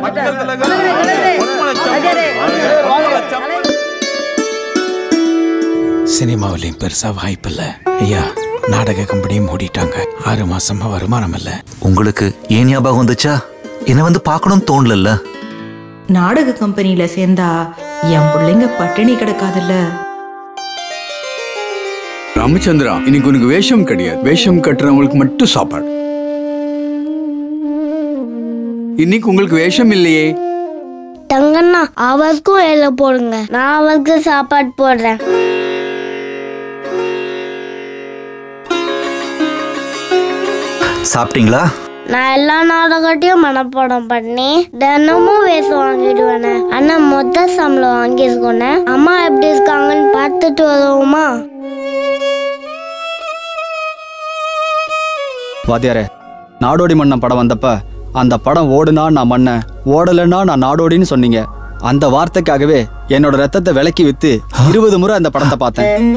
சினிமாவிலையும் பெருசா வாய்ப்பில்ல ஐயா நாடக கம்பெனியும் மூடிட்டாங்க ஆறு மாசமா வருமானம் இல்ல உங்களுக்கு ஏன் ஞாபகம் வந்துச்சா என்ன வந்து பார்க்கணும்னு தோணலல்ல நாடக கம்பெனியில சேர்ந்தா என் பிள்ளைங்க பட்டினி கிடக்காதுல்ல ராமச்சந்திரா இன்னைக்கு உனக்கு வேஷம் கிடையாது வேஷம் கட்டுறவங்களுக்கு மட்டும் சாப்பாடு இன்னைக்கு உங்களுக்கு வேஷம் இல்லையே தங்கண்ணா அவருக்கும் வேலை போடுங்க நான் அவருக்கு சாப்பாடு போடுறேன் சாப்பிட்டீங்களா நான் எல்லா நாடகத்தையும் மனப்பாடம் பண்ணி தினமும் வேஷம் வாங்கிடுவேனே ஆனா மொத்த சம்பளம் வாங்கியிருக்கோனே அம்மா எப்படி இருக்காங்கன்னு பார்த்துட்டு வருவோமா வாத்தியாரே நாடோடி மன்னன் படம் வந்தப்ப அந்த படம் ஓடுனா நான் மன்னன் ஓடலைன்னா நான் நாடோடின்னு சொன்னீங்க அந்த வார்த்தைக்காகவே என்னோட ரத்தத்தை விலக்கி வித்து இருபது முறை அந்த படத்தை பார்த்தேன்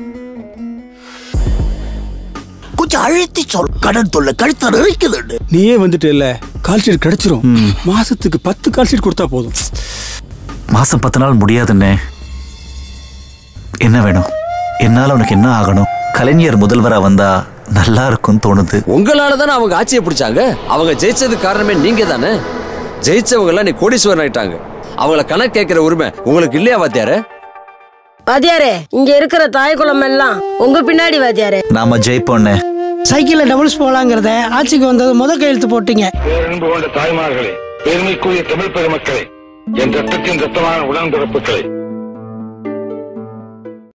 கொஞ்சம் அழுத்தி சொல் கடன் தொல்லை கழுத்த நெரிக்குது நீயே வந்துட்டு இல்ல கால் ஷீட் கிடைச்சிரும் மாசத்துக்கு பத்து கால் ஷீட் கொடுத்தா போதும் மாசம் பத்து நாள் முடியாதுன்னே என்ன வேணும் என்னால உனக்கு என்ன ஆகணும் கலைஞர் முதல்வரா வந்தா நல்லா இருக்கும்னு தோணுது உங்களால தானே அவங்க ஆட்சியை பிடிச்சாங்க அவங்க ஜெயிச்சதுக்கு காரணமே நீங்க தானே ஜெயிச்சவங்க எல்லாம் நீ கோடீஸ்வரன் ஆயிட்டாங்க அவங்கள கணக்கு கேட்கிற உரிமை உங்களுக்கு இல்லையா வாத்தியாரே வாத்தியாரே இங்க இருக்கிற தாய் குளம் எல்லாம் உங்க பின்னாடி வாத்தியாரே நாம ஜெயிப்போண்ணே சைக்கிள்ல டபுள்ஸ் போலாங்கிறத ஆட்சிக்கு வந்தது முத கையெழுத்து போட்டீங்க பேரன்பு கொண்ட தாய்மார்களே பெருமைக்குரிய தமிழ் பெருமக்களே என் ரத்தத்தின் ரத்தமான உடன்பிறப்புகளே